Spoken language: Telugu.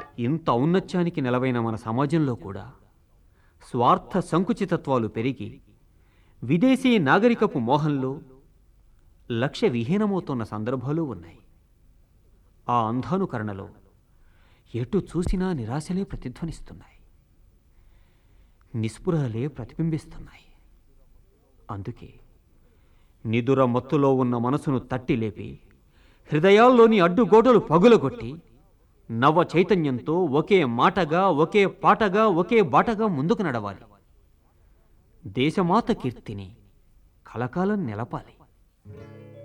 ఇంత ఔన్నత్యానికి నెలవైన మన సమాజంలో కూడా స్వార్థ సంకుచితత్వాలు పెరిగి విదేశీ నాగరికపు మోహంలో లక్ష్య విహీనమవుతున్న సందర్భాలు ఉన్నాయి ఆ అంధానుకరణలో ఎటు చూసినా నిరాశలే ప్రతిధ్వనిస్తున్నాయి నిస్పృహలే ప్రతిబింబిస్తున్నాయి అందుకే నిదుర మత్తులో ఉన్న మనసును తట్టి లేపి హృదయాల్లోని అడ్డుగోడలు పగులగొట్టి నవ చైతన్యంతో ఒకే మాటగా ఒకే పాటగా ఒకే బాటగా ముందుకు నడవాలి దేశమాత కీర్తిని కలకాలం నిలపాలి